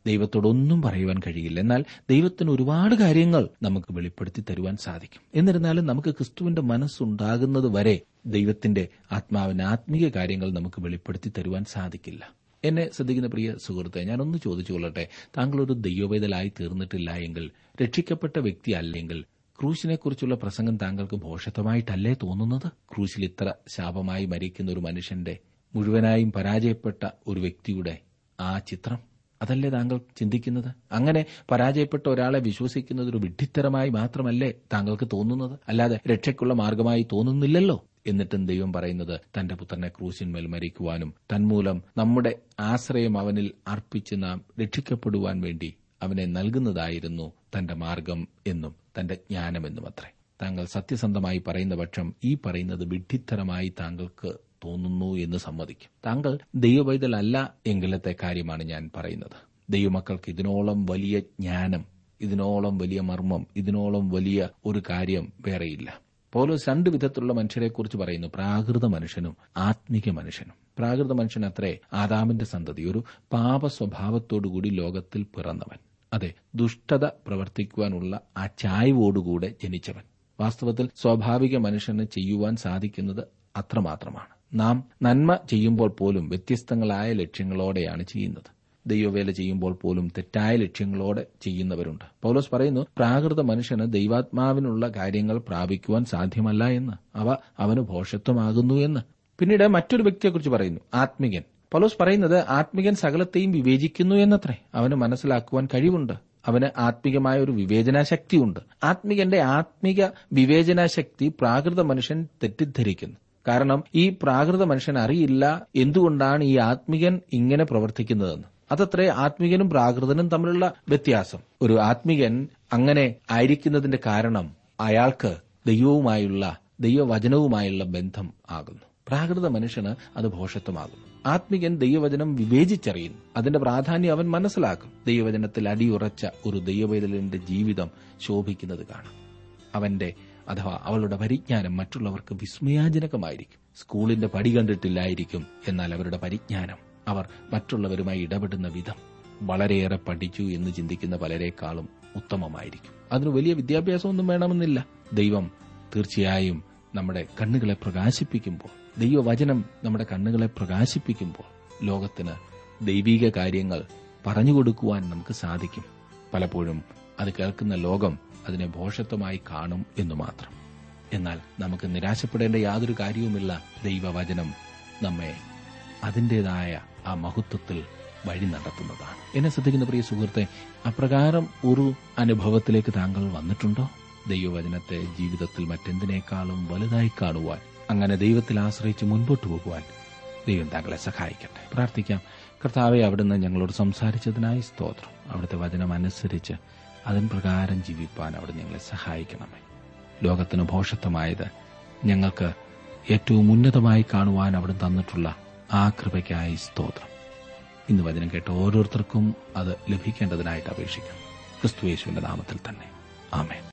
Speaker 1: ദൈവത്തോടൊന്നും പറയുവാൻ കഴിയില്ല എന്നാൽ ദൈവത്തിന് ഒരുപാട് കാര്യങ്ങൾ നമുക്ക് വെളിപ്പെടുത്തി തരുവാൻ സാധിക്കും എന്നിരുന്നാലും നമുക്ക് ക്രിസ്തുവിന്റെ മനസ്സുണ്ടാകുന്നത് വരെ ദൈവത്തിന്റെ ആത്മാവിന് ആത്മീയ കാര്യങ്ങൾ നമുക്ക് വെളിപ്പെടുത്തി തരുവാൻ സാധിക്കില്ല എന്നെ ശ്രദ്ധിക്കുന്ന പ്രിയ സുഹൃത്തെ ഞാനൊന്ന് ചോദിച്ചു കൊള്ളട്ടെ താങ്കൾ ഒരു ദൈവവേദലായി തീർന്നിട്ടില്ല എങ്കിൽ രക്ഷിക്കപ്പെട്ട വ്യക്തി അല്ലെങ്കിൽ ക്രൂശിനെക്കുറിച്ചുള്ള പ്രസംഗം താങ്കൾക്ക് ഭോഷത്വമായിട്ടല്ലേ തോന്നുന്നത് ക്രൂശിൽ ഇത്ര ശാപമായി മരിക്കുന്ന ഒരു മനുഷ്യന്റെ മുഴുവനായും പരാജയപ്പെട്ട ഒരു വ്യക്തിയുടെ ആ ചിത്രം അതല്ലേ താങ്കൾ ചിന്തിക്കുന്നത് അങ്ങനെ പരാജയപ്പെട്ട ഒരാളെ വിശ്വസിക്കുന്നത് ഒരു വിഡ്ഢിത്തരമായി മാത്രമല്ലേ താങ്കൾക്ക് തോന്നുന്നത് അല്ലാതെ രക്ഷയ്ക്കുള്ള മാർഗമായി തോന്നുന്നില്ലല്ലോ എന്നിട്ടും ദൈവം പറയുന്നത് തന്റെ പുത്രനെ ക്രൂശിന്മേൽ മരിക്കുവാനും തന്മൂലം നമ്മുടെ ആശ്രയം അവനിൽ അർപ്പിച്ച് നാം രക്ഷിക്കപ്പെടുവാൻ വേണ്ടി അവനെ നൽകുന്നതായിരുന്നു തന്റെ മാർഗം എന്നും തന്റെ ജ്ഞാനമെന്നും അത്രേ താങ്കൾ സത്യസന്ധമായി പറയുന്ന പക്ഷം ഈ പറയുന്നത് വിഡ്ഢിത്തരമായി താങ്കൾക്ക് തോന്നുന്നു എന്ന് സമ്മതിക്കും താങ്കൾ ദൈവവൈതലല്ല എങ്കിലത്തെ കാര്യമാണ് ഞാൻ പറയുന്നത് ദൈവമക്കൾക്ക് ഇതിനോളം വലിയ ജ്ഞാനം ഇതിനോളം വലിയ മർമ്മം ഇതിനോളം വലിയ ഒരു കാര്യം വേറെയില്ല പൗലോസ് രണ്ട് വിധത്തിലുള്ള മനുഷ്യരെക്കുറിച്ച് പറയുന്നു പ്രാകൃത മനുഷ്യനും ആത്മീക മനുഷ്യനും പ്രാകൃത മനുഷ്യൻ അത്രേ ആദാമിന്റെ സന്തതി ഒരു പാപ സ്വഭാവത്തോടുകൂടി ലോകത്തിൽ പിറന്നവൻ അതെ ദുഷ്ടത പ്രവർത്തിക്കുവാനുള്ള ആ ചായ്വോടുകൂടെ ജനിച്ചവൻ വാസ്തവത്തിൽ സ്വാഭാവിക മനുഷ്യന് ചെയ്യുവാൻ സാധിക്കുന്നത് അത്രമാത്രമാണ് നാം നന്മ ചെയ്യുമ്പോൾ പോലും വ്യത്യസ്തങ്ങളായ ലക്ഷ്യങ്ങളോടെയാണ് ചെയ്യുന്നത് ദൈവവേല ചെയ്യുമ്പോൾ പോലും തെറ്റായ ലക്ഷ്യങ്ങളോടെ ചെയ്യുന്നവരുണ്ട് പൗലോസ് പറയുന്നു പ്രാകൃത മനുഷ്യന് ദൈവാത്മാവിനുള്ള കാര്യങ്ങൾ പ്രാപിക്കുവാൻ സാധ്യമല്ല എന്ന് അവ അവന് ഭോഷത്വമാകുന്നു എന്ന് പിന്നീട് മറ്റൊരു വ്യക്തിയെക്കുറിച്ച് പറയുന്നു ആത്മികൻ പൗലോസ് പറയുന്നത് ആത്മികൻ സകലത്തെയും വിവേചിക്കുന്നു എന്നത്രേ അവന് മനസ്സിലാക്കുവാൻ കഴിവുണ്ട് അവന് ആത്മികമായ ഒരു വിവേചനാശക്തിയുണ്ട് ആത്മികന്റെ ആത്മിക വിവേചനാശക്തി പ്രാകൃത മനുഷ്യൻ തെറ്റിദ്ധരിക്കുന്നു കാരണം ഈ പ്രാകൃത മനുഷ്യൻ അറിയില്ല എന്തുകൊണ്ടാണ് ഈ ആത്മികൻ ഇങ്ങനെ പ്രവർത്തിക്കുന്നതെന്ന് അതത്രേ ആത്മികനും പ്രാകൃതനും തമ്മിലുള്ള വ്യത്യാസം ഒരു ആത്മികൻ അങ്ങനെ ആയിരിക്കുന്നതിന്റെ കാരണം അയാൾക്ക് ദൈവവുമായുള്ള ദൈവവചനവുമായുള്ള ബന്ധം ആകുന്നു പ്രാകൃത മനുഷ്യന് അത് ഭോഷത്വമാകുന്നു ആത്മികൻ ദൈവവചനം വിവേചിച്ചറിയുന്നു അതിന്റെ പ്രാധാന്യം അവൻ മനസ്സിലാക്കും ദൈവവചനത്തിൽ അടിയുറച്ച ഒരു ദൈവവേദലിന്റെ ജീവിതം ശോഭിക്കുന്നത് കാണാം അവന്റെ അഥവാ അവളുടെ പരിജ്ഞാനം മറ്റുള്ളവർക്ക് വിസ്മയാജനകമായിരിക്കും സ്കൂളിന്റെ പടി കണ്ടിട്ടില്ലായിരിക്കും എന്നാൽ അവരുടെ പരിജ്ഞാനം അവർ മറ്റുള്ളവരുമായി ഇടപെടുന്ന വിധം വളരെയേറെ പഠിച്ചു എന്ന് ചിന്തിക്കുന്ന പലരെക്കാളും ഉത്തമമായിരിക്കും അതിന് വലിയ വിദ്യാഭ്യാസമൊന്നും വേണമെന്നില്ല ദൈവം തീർച്ചയായും നമ്മുടെ കണ്ണുകളെ പ്രകാശിപ്പിക്കുമ്പോൾ ദൈവവചനം നമ്മുടെ കണ്ണുകളെ പ്രകാശിപ്പിക്കുമ്പോൾ ലോകത്തിന് ദൈവിക കാര്യങ്ങൾ പറഞ്ഞുകൊടുക്കുവാൻ നമുക്ക് സാധിക്കും പലപ്പോഴും അത് കേൾക്കുന്ന ലോകം അതിനെ ഭോഷത്വമായി കാണും എന്ന് മാത്രം എന്നാൽ നമുക്ക് നിരാശപ്പെടേണ്ട യാതൊരു കാര്യവുമില്ല ദൈവവചനം നമ്മെ അതിൻ്റെതായ ആ മഹത്വത്തിൽ വഴി നടത്തുന്നതാണ് എന്നെ ശ്രദ്ധിക്കുന്ന പ്രിയ സുഹൃത്തെ അപ്രകാരം ഒരു അനുഭവത്തിലേക്ക് താങ്കൾ വന്നിട്ടുണ്ടോ ദൈവവചനത്തെ ജീവിതത്തിൽ മറ്റെന്തിനേക്കാളും വലുതായി കാണുവാൻ അങ്ങനെ ദൈവത്തിൽ ആശ്രയിച്ച് മുൻപോട്ട് പോകുവാൻ ദൈവം താങ്കളെ സഹായിക്കട്ടെ പ്രാർത്ഥിക്കാം കർത്താവെ അവിടുന്ന് ഞങ്ങളോട് സംസാരിച്ചതിനായി സ്തോത്രം അവിടുത്തെ വചനം അനുസരിച്ച് അതിൻ പ്രകാരം ജീവിപ്പാൻ അവിടെ ഞങ്ങളെ സഹായിക്കണമേ ലോകത്തിന് ഭോഷത്വമായത് ഞങ്ങൾക്ക് ഏറ്റവും ഉന്നതമായി കാണുവാൻ അവിടെ തന്നിട്ടുള്ള ആ കൃപയ്ക്കായി സ്തോത്രം ഇന്ന് വചനം കേട്ട ഓരോരുത്തർക്കും അത് ലഭിക്കേണ്ടതിനായിട്ട് അപേക്ഷിക്കാം ക്രിസ്തുയേശുവിന്റെ നാമത്തിൽ തന്നെ ആമേൻ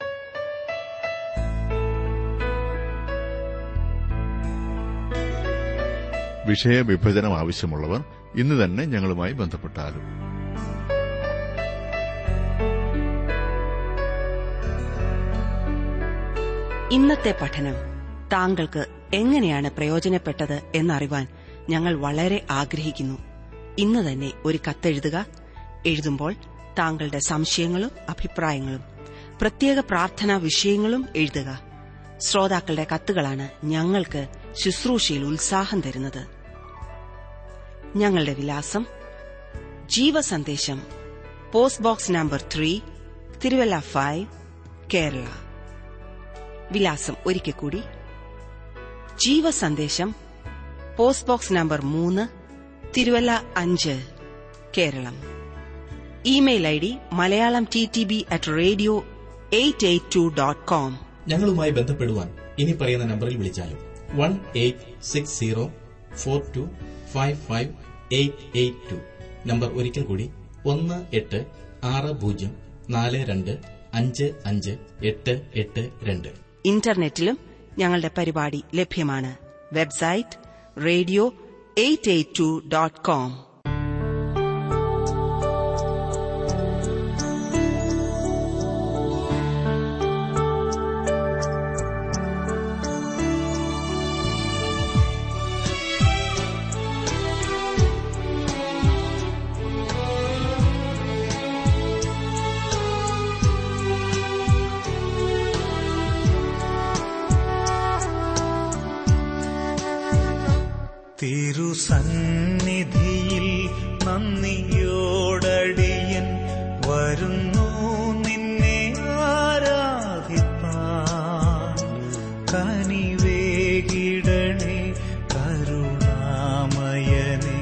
Speaker 3: വിഷയവിഭജനം ആവശ്യമുള്ളവർ ഇന്ന് തന്നെ ഞങ്ങളുമായി ബന്ധപ്പെട്ടാലും
Speaker 2: ഇന്നത്തെ പഠനം താങ്കൾക്ക് എങ്ങനെയാണ് പ്രയോജനപ്പെട്ടത് എന്നറിവാൻ ഞങ്ങൾ വളരെ ആഗ്രഹിക്കുന്നു ഇന്ന് തന്നെ ഒരു കത്തെഴുതുക എഴുതുമ്പോൾ താങ്കളുടെ സംശയങ്ങളും അഭിപ്രായങ്ങളും പ്രത്യേക പ്രാർത്ഥനാ വിഷയങ്ങളും എഴുതുക ശ്രോതാക്കളുടെ കത്തുകളാണ് ഞങ്ങൾക്ക് ശുശ്രൂഷയിൽ ഉത്സാഹം തരുന്നത് ഞങ്ങളുടെ വിലാസം ജീവസന്ദേശം post box number three Thiruvalla five Kerala വിലാസം ഒരിക്കൽ കൂടി ജീവസന്ദേശം പോസ്റ്റ് ബോക്സ് നമ്പർ മൂന്ന് തിരുവല്ല അഞ്ച് Keralam email I D Malayalam T T B at radio eight eight two dot com
Speaker 4: ഞങ്ങളുമായി ബന്ധപ്പെടുവാൻ ഇനി പറയുന്ന നമ്പറിൽ വിളിച്ചാലും one eight six zero four two five five eight eight two number ഒരിക്കൽ കൂടി ഒന്ന് എട്ട് ആറ് പൂജ്യം നാല് രണ്ട് അഞ്ച് അഞ്ച് എട്ട് എട്ട് രണ്ട്
Speaker 2: ഇന്റർനെറ്റിലും ഞങ്ങളുടെ പരിപാടി ലഭ്യമാണ് website radio eight eight two dot com
Speaker 5: തിരുസന്നിധിയിൽ നന്ദിയോടടിയൻ വരുന്നു നിന്നെ ആരാധിപ്പാൻ കനിവേകിടണേ കരുണാമയനെ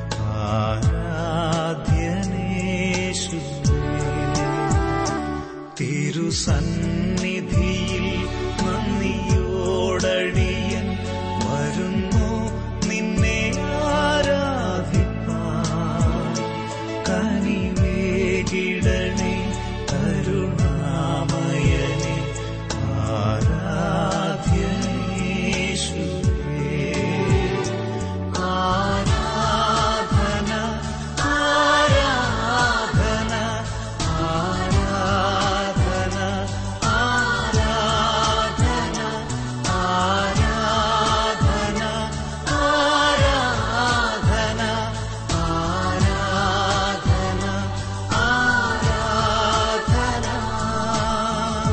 Speaker 5: ആരാധ്യനേശുവേ തിരുസന്നിധിയിൽ നന്ദിയോടടിയൻ വരുന്നു നിന്നെ ആരാധിപ്പാൻ കനിവേകിടണേ കരുണാമയനെ ആരാധ്യനേശുവേ ആരാധന ആരാധന ആരാധന ആരാധന ആരാധന ആരാധന ആരാധന ആരാധന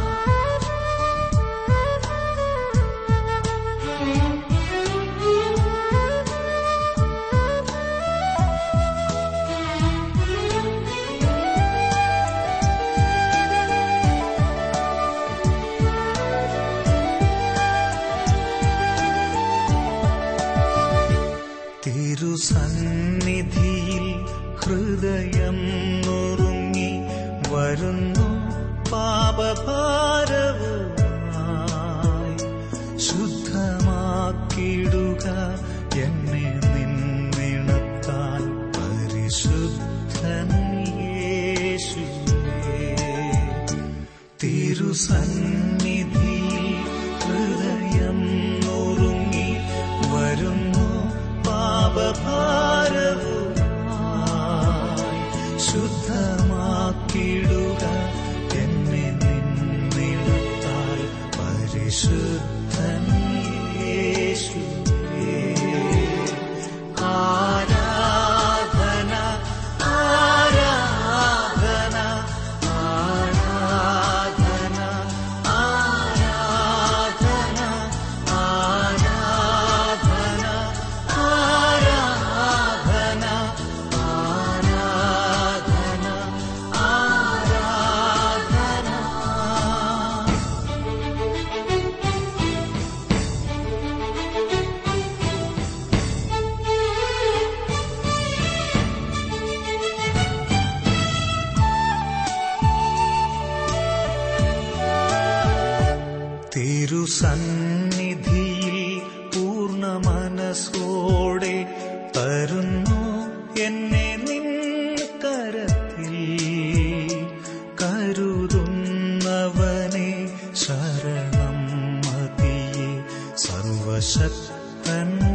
Speaker 5: തിരുസന്നിധിയിൽ ഹൃദയം നുറുങ്ങി വരുന്നു പാപഭാരവുമായി ശുദ്ധമാക്കിടുക എന്നെ നിന്നിണത്താൽ പരിശുദ്ധൻ യേശുവേ തിരുസന്നിധിയിൽ ഹൃദയം നുറുങ്ങി വരുന്നു പാപഭാരവുമായി ശുദ്ധമാക്കിടുക എന്നെ നിന്നിടത്താൽ പരിശുദ്ധൻ യേശുവേ ആരാധന ആരാധന ആരാധന ആരാധന ആരാധന ആരാധന ആരാധന ആരാധന തിരുസന്നിധിയിൽ പൂർണ്ണ മനസ്സോടെ തരുന്നു എന്നെ നിൻ കരത്തിൽ കരുതുന്നവനെ ശരണം മതിയെ സർവശക്തൻ